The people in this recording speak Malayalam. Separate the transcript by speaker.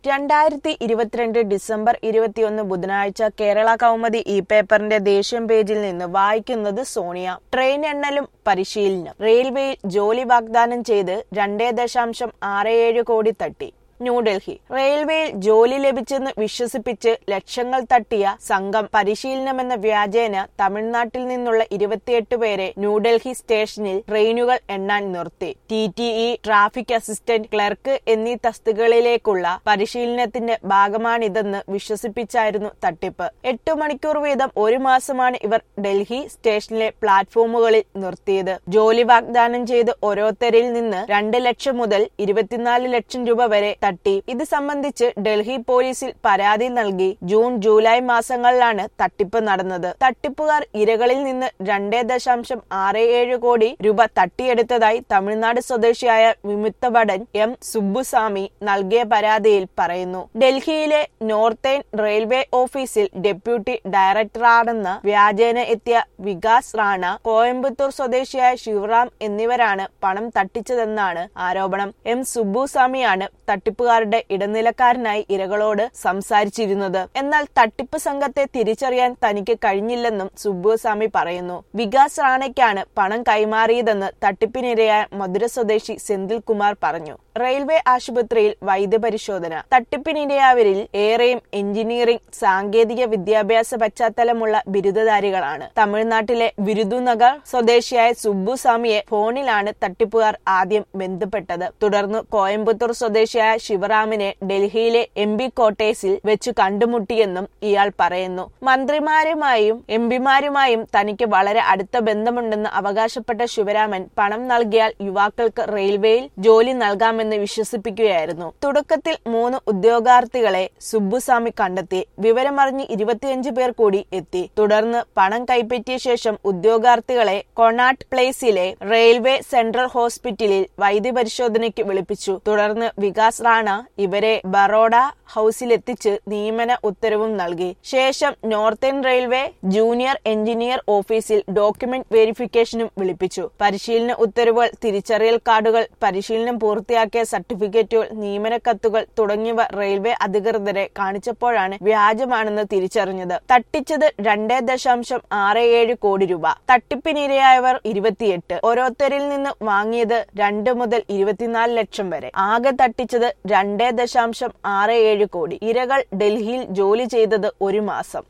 Speaker 1: രണ്ടായിരത്തി ഇരുപത്തിരണ്ട് ഡിസംബർ ഇരുപത്തിയൊന്ന് ബുധനാഴ്ച കേരള കൗമുദി ഇ പേപ്പറിന്റെ ദേശീയം പേജിൽ നിന്ന് വായിക്കുന്നത് സോണിയ ട്രെയിൻ എണ്ണലും പരിശീലനം റെയിൽവേയിൽ ജോലി വാഗ്ദാനം ചെയ്ത് രണ്ടേ ദശാംശം ആറ് ഏഴ് കോടി തട്ടി ന്യൂഡൽഹി റെയിൽവേയിൽ ജോലി ലഭിച്ചെന്ന് വിശ്വസിപ്പിച്ച് ലക്ഷങ്ങൾ തട്ടിയ സംഘം പരിശീലനമെന്ന വ്യാജേന തമിഴ്നാട്ടിൽ നിന്നുള്ള ഇരുപത്തിയെട്ട് പേരെ ന്യൂഡൽഹി സ്റ്റേഷനിൽ ട്രെയിനുകൾ എണ്ണാൻ നിർത്തി T T E traffic assistant clerk എന്നീ തസ്തികകളിലേക്കുള്ള പരിശീലനത്തിന്റെ ഭാഗമാണിതെന്ന് വിശ്വസിപ്പിച്ചായിരുന്നു തട്ടിപ്പ് എട്ടു മണിക്കൂർ വീതം ഒരു മാസമാണ് ഇവർ ഡൽഹി സ്റ്റേഷനിലെ പ്ലാറ്റ്ഫോമുകളിൽ നിർത്തിയത് ജോലി വാഗ്ദാനം ചെയ്ത് ഓരോരുത്തരിൽ നിന്ന് രണ്ട് ലക്ഷം മുതൽ ഇരുപത്തിനാല് ലക്ഷം രൂപ വരെ തട്ടി ഇത് സംബന്ധിച്ച് ഡൽഹി പോലീസിൽ പരാതി നൽകി ജൂൺ ജൂലൈ മാസങ്ങളിലാണ് തട്ടിപ്പ് നടന്നത് തട്ടിപ്പുകാർ ഇരകളിൽ നിന്ന് രണ്ടേ ദശാംശം ആറ് ഏഴ് കോടി രൂപ തട്ടിയെടുത്തതായി തമിഴ്നാട് സ്വദേശിയായ വിമുക്ത ഭടൻ എം സുബ്ബുസ്വാമി നൽകിയ പരാതിയിൽ പറയുന്നു ഡൽഹിയിലെ നോർത്തേൺ റെയിൽവേ ഓഫീസിൽ ഡെപ്യൂട്ടി ഡയറക്ടറാണെന്ന വ്യാജേന എത്തിയ വികാസ് റാണ കോയമ്പത്തൂർ സ്വദേശിയായ ശിവറാം എന്നിവരാണ് പണം തട്ടിച്ചതെന്നാണ് ആരോപണം എം സുബ്ബുസ്വാമിയാണ് തട്ടിപ്പുകാരുടെ ഇടനിലക്കാരനായി ഇരകളോട് സംസാരിച്ചിരുന്നത് എന്നാൽ തട്ടിപ്പ് സംഘത്തെ തിരിച്ചറിയാൻ തനിക്ക് കഴിഞ്ഞില്ലെന്നും സുബ്ബുസ്വാമി പറയുന്നു വികാസ് റാണയ്ക്കാണ് പണം കൈമാറിയതെന്ന് തട്ടിപ്പിനിരയായ മധുര സ്വദേശി സെന്തിൽ കുമാർ പറഞ്ഞു റെയിൽവേ ആശുപത്രിയിൽ വൈദ്യപരിശോധന തട്ടിപ്പിനിരയാവരിൽ ഏറെയും എഞ്ചിനീയറിംഗ് സാങ്കേതിക വിദ്യാഭ്യാസ പശ്ചാത്തലമുള്ള ബിരുദധാരികളാണ് തമിഴ്നാട്ടിലെ വിരുദുനഗർ സ്വദേശിയായ സുബ്ബുസ്വാമിയെ ഫോണിലാണ് തട്ടിപ്പുകാർ ആദ്യം ബന്ധപ്പെട്ടത് തുടർന്ന് കോയമ്പത്തൂർ സ്വദേശിയായ ശിവറാമിനെ ഡൽഹിയിലെ എം ബി ക്വാർട്ടേഴ്സിൽ വെച്ച് കണ്ടുമുട്ടിയെന്നും ഇയാൾ പറയുന്നു മന്ത്രിമാരുമായും എം പിമാരുമായും തനിക്ക് വളരെ അടുത്ത ബന്ധമുണ്ടെന്ന് അവകാശപ്പെട്ട ശിവരാമൻ പണം നൽകിയാൽ യുവാക്കൾക്ക് റെയിൽവേയിൽ ജോലി നൽകാമെന്ന് വിശ്വസിപ്പിക്കുകയായിരുന്നു തുടക്കത്തിൽ മൂന്ന് ഉദ്യോഗാർത്ഥികളെ സുബ്ബുസ്വാമി കണ്ടെത്തി വിവരമറിഞ്ഞ് ഇരുപത്തിയഞ്ച് പേർ കൂടി എത്തി തുടർന്ന് പണം കൈപ്പറ്റിയ ശേഷം ഉദ്യോഗാർത്ഥികളെ കൊണാട്ട് പ്ലേസിലെ റെയിൽവേ സെൻട്രൽ ഹോസ്പിറ്റലിൽ വൈദ്യപരിശോധനയ്ക്ക് വിളിപ്പിച്ചു തുടർന്ന് വികാസ് റാണ ഇവരെ ബറോഡ ഹൌസിലെത്തിച്ച് നിയമന ഉത്തരവും നൽകി ശേഷം നോർത്തേൺ റെയിൽവേ ജൂനിയർ എഞ്ചിനീയർ ഓഫീസിൽ ഡോക്യുമെന്റ് വെരിഫിക്കേഷനും വിളിപ്പിച്ചു പരിശീലന ഉത്തരവുകൾ തിരിച്ചറിയൽ കാർഡുകൾ പരിശീലനം പൂർത്തിയാക്കിയ സർട്ടിഫിക്കറ്റുകൾ നിയമന കത്തുകൾ തുടങ്ങിയവ റെയിൽവേ അധികൃതരെ കാണിച്ചപ്പോഴാണ് വ്യാജമാണെന്ന് തിരിച്ചറിഞ്ഞത് തട്ടിച്ചത് രണ്ടേ ദശാംശം ആറ് ഏഴ് കോടി രൂപ തട്ടിപ്പിനിരയായവർ ഇരുപത്തിയെട്ട് ഓരോരുത്തരിൽ നിന്ന് വാങ്ങിയത് രണ്ട് മുതൽ ഇരുപത്തിനാല് ലക്ഷം വരെ ആകെ തട്ടിച്ചത് രണ്ടേ ദശാംശം ആറ് ഏഴ് കോടി ഇരകൾ ഡൽഹിയിൽ ജോലി ചെയ്തത് ഒരു മാസം